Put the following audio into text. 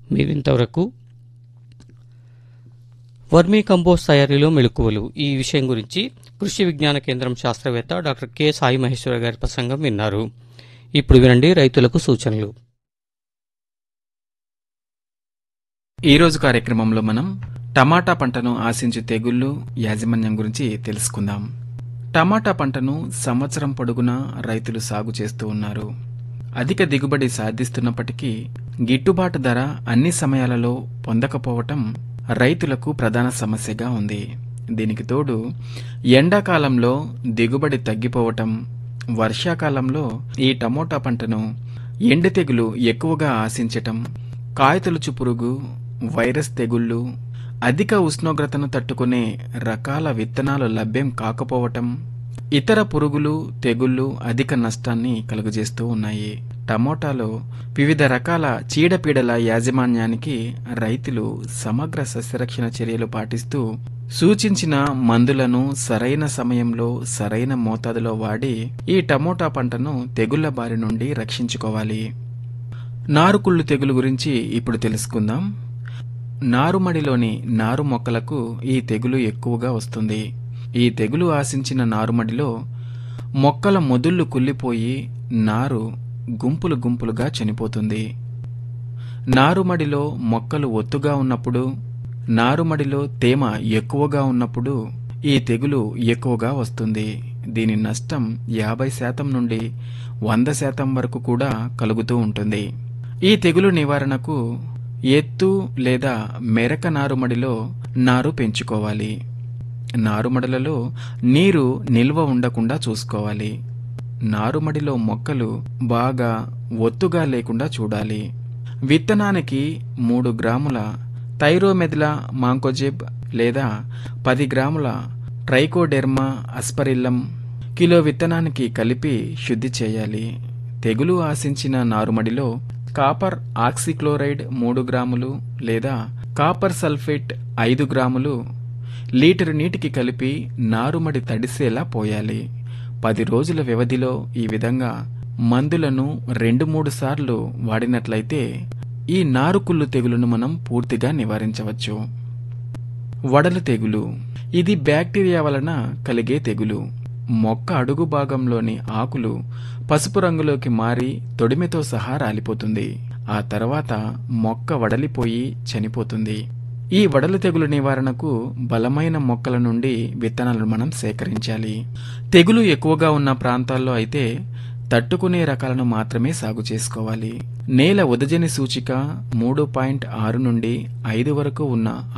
మీరింతవరకు vermi compost తయారీలో మెలకువలు ఈ విషయం గురించి కృషి విజ్ఞాన కేంద్రం శాస్త్రవేత్త డాక్టర్ కె సాయి మహేశ్వర గారి ప్రసంగం విన్నారు ఇప్పుడు వినండి రైతులకు సూచనలు ఈరోజు కార్యక్రమంలో మనం టమాటా పంటను ఆశించు తెగుళ్ళు యాజమాన్యం గురించి తెలుసుకుందాం టమాటా పంటను సంవత్సరం పొడుగునా రైతులు సాగు చేస్తూ ఉన్నారు అధిక దిగుబడి సాధిస్తున్నప్పటికీ గిట్టుబాటు ధర అన్ని సమయాలలో పొందకపోవటం రైతులకు ప్రధాన సమస్యగా ఉంది దీనికి తోడు ఎండాకాలంలో దిగుబడి తగ్గిపోవటం వర్షాకాలంలో ఈ టమోటా పంటను ఎండు తెగులు ఎక్కువగా ఆశించటం కాయతొలుచు పురుగు వైరస్ తెగుళ్ళు అధిక ఉష్ణోగ్రతను తట్టుకునే రకాల విత్తనాలు లభ్యం కాకపోవటం ఇతర పురుగులు తెగుళ్ళు అధిక నష్టాన్ని కలుగజేస్తూ ఉన్నాయి టమోటాలో వివిధ రకాల చీడపీడల యాజమాన్యానికి రైతులు సమగ్ర సస్యరక్షణ చర్యలు పాటిస్తూ సూచించిన మందులను సరైన సమయంలో సరైన మోతాదులో వాడి ఈ టమోటా పంటను తెగుళ్ల బారి నుండి రక్షించుకోవాలి నారుకుళ్ళు తెగులు గురించి ఇప్పుడు తెలుసుకుందాం నారుమడిలోని నారు మొక్కలకు ఈ తెగులు ఎక్కువగా వస్తుంది ఈ తెగులు ఆశించిన నారుమడిలో మొక్కల మొదుళ్ళు కుళ్ళిపోయి నారు గుంపులు గుంపులుగా చనిపోతుంది నారుమడిలో మొక్కలు ఒత్తుగా ఉన్నప్పుడు నారుమడిలో తేమ ఎక్కువగా ఉన్నప్పుడు ఈ తెగులు ఎక్కువగా వస్తుంది దీని నష్టం యాభై శాతం నుండి వంద శాతం వరకు కూడా కలుగుతూ ఉంటుంది ఈ తెగులు నివారణకు ఎత్తు లేదా మెరక నారుమడిలో నారు పెంచుకోవాలి నారుమడులలో నీరు నిల్వ ఉండకుండా చూసుకోవాలి నారుమడిలో మొక్కలు బాగా ఒత్తుగా లేకుండా చూడాలి విత్తనానికి మూడు గ్రాముల థైరోమెథిలా మాంకోజెబ్ లేదా పది గ్రాముల ట్రైకోడెర్మా అస్పరిల్లం కిలో విత్తనానికి కలిపి శుద్ధి చేయాలి తెగులు ఆశించిన నారుమడిలో కాపర్ ఆక్సిక్లోరైడ్ మూడు గ్రాములు లేదా కాపర్ సల్ఫేట్ ఐదు గ్రాములు లీటరు నీటికి కలిపి నారుమడి తడిసేలా పోయాలి పది రోజుల వ్యవధిలో ఈ విధంగా మందులను రెండు మూడు సార్లు వాడినట్లయితే ఈ నారుకుళ్ళు తెగులును మనం పూర్తిగా నివారించవచ్చు వడలు తెగులు ఇది బ్యాక్టీరియా వలన కలిగే తెగులు మొక్క అడుగు భాగంలోని ఆకులు పసుపు రంగులోకి మారి తొడిమెతో సహా రాలిపోతుంది ఆ తర్వాత మొక్క వడలిపోయి చనిపోతుంది ఈ వడలు తెగులు నివారణకు బలమైన మొక్కల నుండి విత్తనాలను మనం సేకరించాలి తెగులు ఎక్కువగా ఉన్న ప్రాంతాల్లో అయితే తట్టుకునే రకాలను మాత్రమే సాగు చేసుకోవాలి నేల ఉదజని సూచిక మూడు పాయింట్ ఆరు నుండి ఐదు వరకు ఉన్న